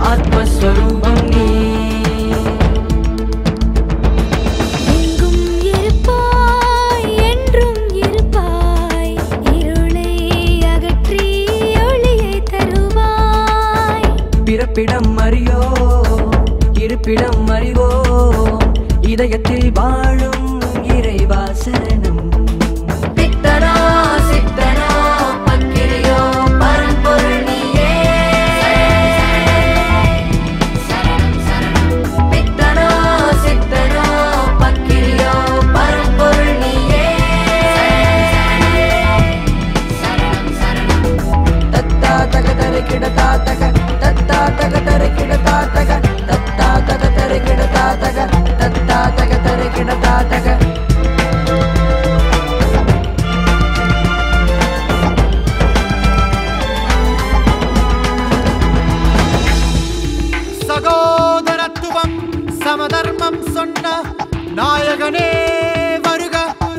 ஆத்மஸ்வரூபம் நீ எங்கும் இருப்பாய் என்றும் இருப்பாய் இருளை அகற்றி ஒளியை தருவாய் பிறப்பிடம் அறியோ இருப்பிடம் அறிவோ இதயத்தில் வாழும் இறைவா சரணம் பித்தனோ சித்தனோ பக்கிரியோ பரம்பொருள் நீயே பித்தனோ சித்தனோ பக்கிரியோ பரம்பொருள் நீயே தத்தா தக தரி கிடதா தக தத்தா தக தரி கிடதா தக தத்தா தக தரி கிடதா தக தத்தா தக தரி கிடதா தக சகோதரத்துவம் சமதர்மம் சொன்ன நாயகனே வருக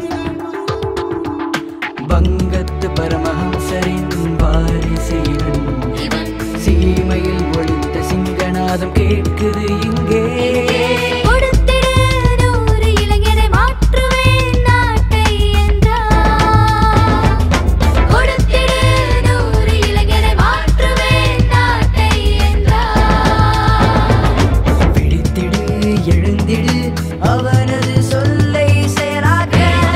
வங்கத்து பரமஹம்சரின் வாரிசீரன் சீமையில் ஒழித்த சிங்கநாதம் கேட்குது இங்கே கொடுத்திடு நூறு இளைஞரை மாற்றுவேன் நாட்டை என்றார் கொடுத்திடு நூறு இளைஞரை மாற்றுவேன் நாட்டை என்றார் விழித்திடு எழுந்திடு அவனது சொல்லை செயலாக்க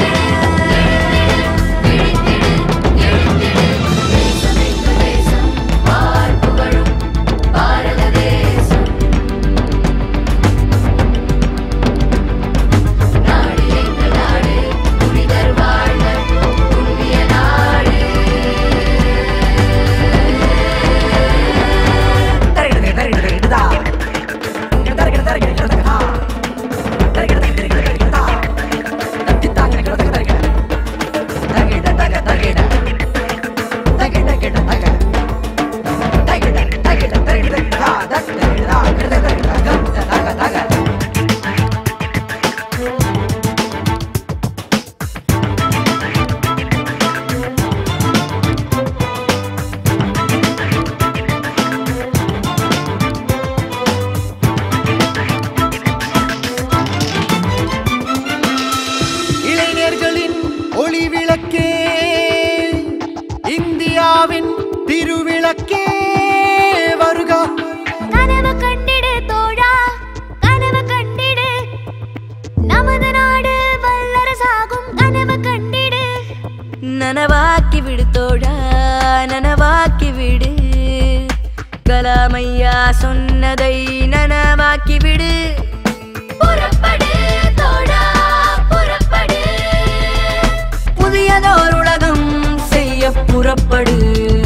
இளைஞர்களின் ஒளி விளக்கே இந்தியாவின் திருவிளக்கே வருக கனவு கண்டிடு தோழா கனவு கண்டிடு நமது நாடு வல்லரசாகும் கனவு கண்டிடு நனவாக்கி விடு தோழா நனவாக்கி விடு கலாமையா சொன்னதை நனவாக்கி விடு புறப்படு தோழா புறப்படு புதியதோர் உலகம் செய்ய புறப்படு